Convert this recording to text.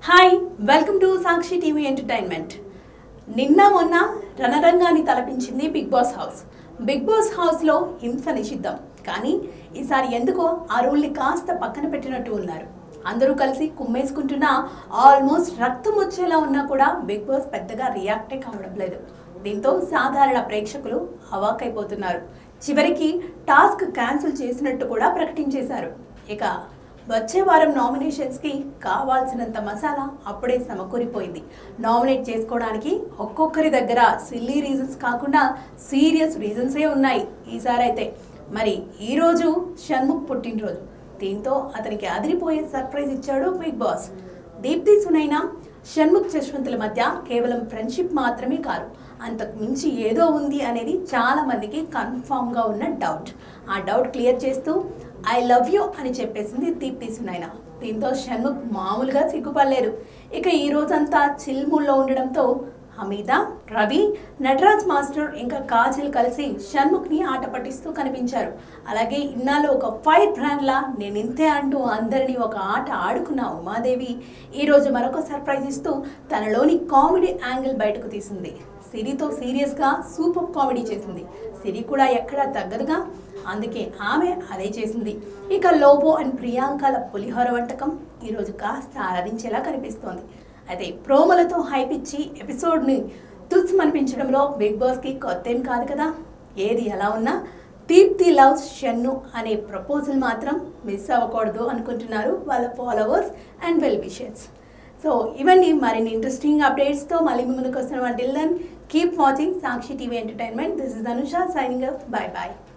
hi welcome to Sakshi TV entertainment నిన్న మొన్న రణరంగాన్ని తలపించింది Bigg Boss house Bigg Boss హౌస్లో హింస నిషిద్ధం కానీ ఈసారి ఎందుకో ఆ రూల్ని కాస్త పక్కన పెట్టినట్టు ఉన్నారు అందరూ కలిసి కుమ్మేసుకుంటున్నా ఆల్మోస్ట్ రక్తం వచ్చేలా ఉన్నా కూడా బిగ్ బాస్ పెద్దగా రియాక్టే కావడం లేదు దీంతో సాధారణ ప్రేక్షకులు అవాకైపోతున్నారు చివరికి టాస్క్ క్యాన్సిల్ చేసినట్టు కూడా ప్రకటించేశారు ఇక వచ్చే వారం నామినేషన్స్కి కావాల్సినంత మసాలా అప్పుడే సమకూరిపోయింది నామినేట్ చేసుకోవడానికి ఒక్కొక్కరి దగ్గర సిల్లీ రీజన్స్ కాకుండా సీరియస్ రీజన్సే ఉన్నాయి ఈసారి అయితే మరి ఈరోజు షణ్ముఖ్ పుట్టినరోజు దీంతో అతనికి అదిరిపోయే సర్ప్రైజ్ ఇచ్చాడు బిగ్ బాస్ దీప్తి సునైనా షణ్ముఖ్ జశ్వంతుల మధ్య కేవలం ఫ్రెండ్షిప్ మాత్రమే కాదు అంతకు మించి ఏదో ఉంది అనేది చాలా మందికి కన్ఫామ్గా ఉన్న డౌట్ ఆ డౌట్ క్లియర్ చేస్తూ ఐ లవ్ యూ అని చెప్పేసింది దీప్తి సునైన దీంతో షణ్ముఖ్ మామూలుగా సిగ్గుపడలేదు ఇక ఈ రోజంతా చిల్ముల్లో ఉండడంతో హమీద రవి నటరాజ్ మాస్టర్ ఇంకా కాజల్ కలిసి షణ్ముఖ్ని ఆట పట్టిస్తూ కనిపించారు అలాగే ఇన్నాళ్ళు ఒక ఫైర్ బ్రాండ్లా నేను ఇంతే అంటూ అందరినీ ఒక ఆట ఆడుకున్న ఉమాదేవి ఈరోజు మరొక సర్ప్రైజ్ ఇస్తూ తనలోని కామెడీ యాంగిల్ బయటకు తీసింది సిరితో సీరియస్గా సూపర్ కామెడీ చేసింది సిరి కూడా ఎక్కడా తగ్గదుగా అందుకే ఆమె అదే చేసింది ఇక లోబో అండ్ ప్రియాంకల పులిహోర వంటకం ఈరోజు కాస్త అలరించేలా కనిపిస్తోంది అయితే ప్రోమలతో హైప్ ఇచ్చి ఎపిసోడ్ని తుస్మనిపించడంలో బిగ్ బాస్కి కొత్త ఏం కాదు కదా ఏది ఎలా ఉన్నా దీప్తి లవ్స్ షన్ను అనే ప్రపోజల్ మాత్రం మిస్ అవ్వకూడదు అనుకుంటున్నారు వాళ్ళ followers and well wishers so ఇవన్నీ మరిన్ని ఇంట్రెస్టింగ్ అప్డేట్స్తో మళ్ళీ ముందుకు వస్తున్న till then keep watching Sakshi TV entertainment this is Anusha signing up bye bye